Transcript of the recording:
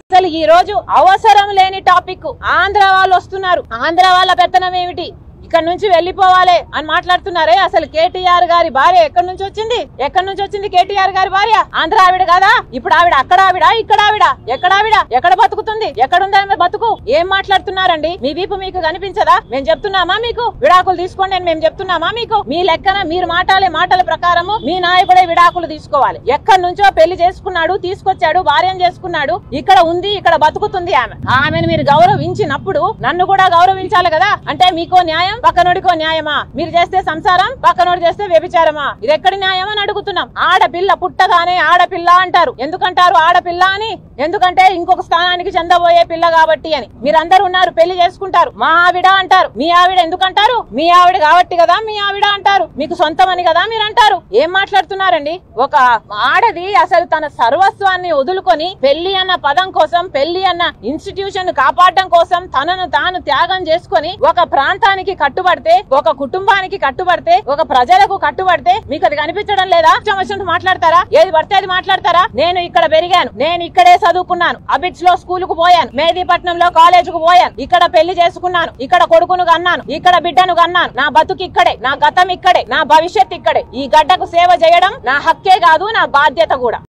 అసలు ఈ రోజు అవసరం లేని టాపిక్ ఆంధ్ర వాళ్ళు వస్తున్నారు ఆంధ్ర వాళ్ళ పెత్తనం ఏమిటి ఇక్కడ నుంచి వెళ్ళిపోవాలి అని మాట్లాడుతున్నారే అసలు కేటీఆర్ గారి భార్య ఎక్కడి నుంచి వచ్చింది ఎక్కడి నుంచి వచ్చింది కేటీఆర్ గారి భార్య ఆంధ్ర ఆవిడ కదా ఇప్పుడు ఆవిడ అక్కడ ఆవిడ ఇక్కడ ఆవిడ ఎక్కడ ఆవిడ ఎక్కడ బతుకుతుంది ఎక్కడుంది ఆమె బతుకు ఏం మాట్లాడుతున్నారండి మీ వీపు మీకు కనిపించదా మేము చెప్తున్నామా మీకు విడాకులు తీసుకోండి అని మేము చెప్తున్నామా మీకు మీ లెక్కన మీరు మాట్లాడే మాటల ప్రకారము మీ నాయకుడే విడాకులు తీసుకోవాలి ఎక్కడి నుంచో పెళ్లి చేసుకున్నాడు తీసుకొచ్చాడు భార్యను చేసుకున్నాడు ఇక్కడ ఉంది ఇక్కడ బతుకుతుంది ఆమె ఆమెను మీరు గౌరవించినప్పుడు నన్ను కూడా గౌరవించాలి కదా అంటే మీకో న్యాయం పక్కనోడికో న్యాయమా మీరు చేస్తే సంసారం పక్కనోడు చేస్తే వ్యభిచారమా ఇది ఎక్కడి న్యాయం అని అడుగుతున్నాం ఆడపిల్ల పుట్టగానే ఆడపిల్ల అంటారు ఎందుకంటారు ఆడపిల్ల అని ఎందుకంటే ఇంకొక స్థానానికి చెందబోయే పిల్ల కాబట్టి అని మీరందరూ ఉన్నారు పెళ్లి చేసుకుంటారు మా ఆవిడ అంటారు మీ ఆవిడ ఎందుకంటారు మీ ఆవిడ కాబట్టి కదా మీ ఆవిడ అంటారు మీకు సొంతం అని కదా మీరు అంటారు ఏం మాట్లాడుతున్నారండి ఒక ఆడది అసలు తన సర్వస్వాన్ని వదులుకొని పెళ్లి అన్న పదం కోసం పెళ్లి అన్న ఇన్స్టిట్యూషన్ కాపాడడం కోసం తనను తాను త్యాగం చేసుకొని ఒక ప్రాంతానికి కట్టుబడితే ఒక కుటుంబానికి కట్టుబడితే ఒక ప్రజలకు కట్టుబడితే మీకు అది కనిపించడం లేదా ఇష్టం వచ్చినట్టు మాట్లాడతారా ఏది పడితే అది మాట్లాడతారా నేను ఇక్కడ పెరిగాను నేను ఇక్కడే చదువుకున్నాను అబిడ్స్ లో స్కూల్ కు పోయాను మేదీపట్నంలో కాలేజ్ కు పోయాను ఇక్కడ పెళ్లి చేసుకున్నాను ఇక్కడ కొడుకును కన్నాను ఇక్కడ బిడ్డను కన్నాను నా బతుకు ఇక్కడే నా గతం ఇక్కడే నా భవిష్యత్ ఇక్కడే ఈ గడ్డకు సేవ చేయడం నా హక్కే కాదు నా బాధ్యత కూడా